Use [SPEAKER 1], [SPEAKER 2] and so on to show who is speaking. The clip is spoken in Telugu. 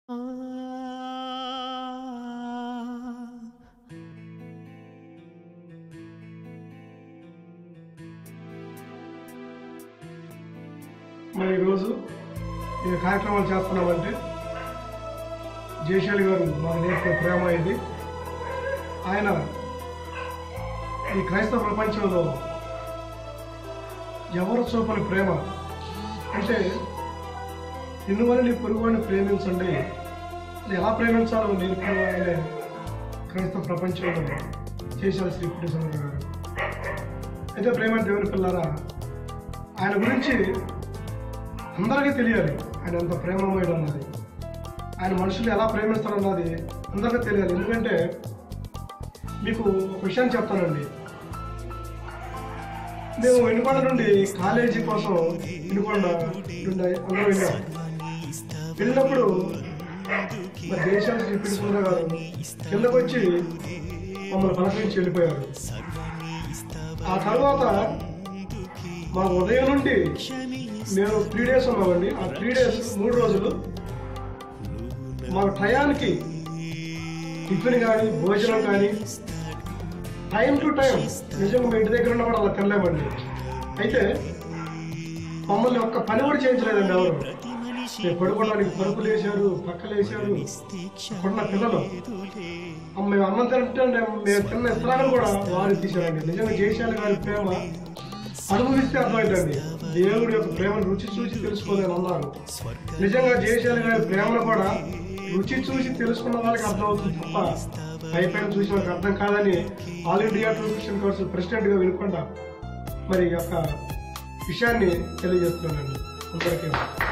[SPEAKER 1] మరి ఈరోజు ఈ కార్యక్రమాలు చేస్తున్నామంటే జయశాలి గారు మాకు నేర్పిన ప్రేమ ఇది ఆయన ఈ క్రైస్తవ ప్రపంచంలో ఎవరు చూపని ప్రేమ అంటే నిన్ను వల్ల నీ పొరుగువాడిని ప్రేమించండి అది ఎలా ప్రేమించాలో నేర్పిన ఆయనే క్రైస్తవ ప్రపంచంలో చేశారు శ్రీ పుట్టిసంద్ర గారు అయితే ప్రేమ దేవుని పిల్లారా ఆయన గురించి అందరికీ తెలియాలి ఆయన ఎంత ప్రేమమయుడు అన్నది ఆయన మనుషులు ఎలా ప్రేమిస్తారన్నది అందరికీ తెలియాలి ఎందుకంటే మీకు ఒక విషయం చెప్తానండి మేము వెనుకొండ నుండి కాలేజీ కోసం వెనుకొండ నుండి అందరూ వెళ్ళాం వెళ్ళినప్పుడు మరి దేశాల శ్రీ పిలుసుకున్న గారు కిందకు వచ్చి మమ్మల్ని పలకరించి వెళ్ళిపోయారు ఆ తర్వాత మా ఉదయం నుండి మేము త్రీ డేస్ ఉన్నామండి ఆ త్రీ డేస్ మూడు రోజులు మా టయానికి టిఫిన్ కానీ భోజనం కానీ టైం టు టైం నిజంగా మా ఇంటి దగ్గర ఉన్న కూడా అలా తినలేమండి అయితే మమ్మల్ని ఒక్క పని కూడా చేయించలేదండి ఎవరు మేము పడుకోవడానికి పరుపులు వేశారు పక్కలు వేశారు అక్కడున్న పిల్లలు అమ్మ మేము అన్నం తింటే మేము తిన్న ఇతరాలను కూడా వారు తీశారండి నిజంగా జయశాలి గారి ప్రేమ అనుభవిస్తే అర్థమైందండి దేవుడి యొక్క ప్రేమను రుచి చూసి తెలుసుకోలేని అన్నారు నిజంగా జయశాలి గారి ప్రేమను కూడా రుచి చూసి తెలుసుకున్న వాళ్ళకి అర్థమవుతుంది తప్ప పై పైన చూసిన వాళ్ళకి అర్థం కాదని all India tourism council president గా వినుకుండా మరి ఈ యొక్క విషయాన్ని తెలియజేస్తున్నానండి అందరికీ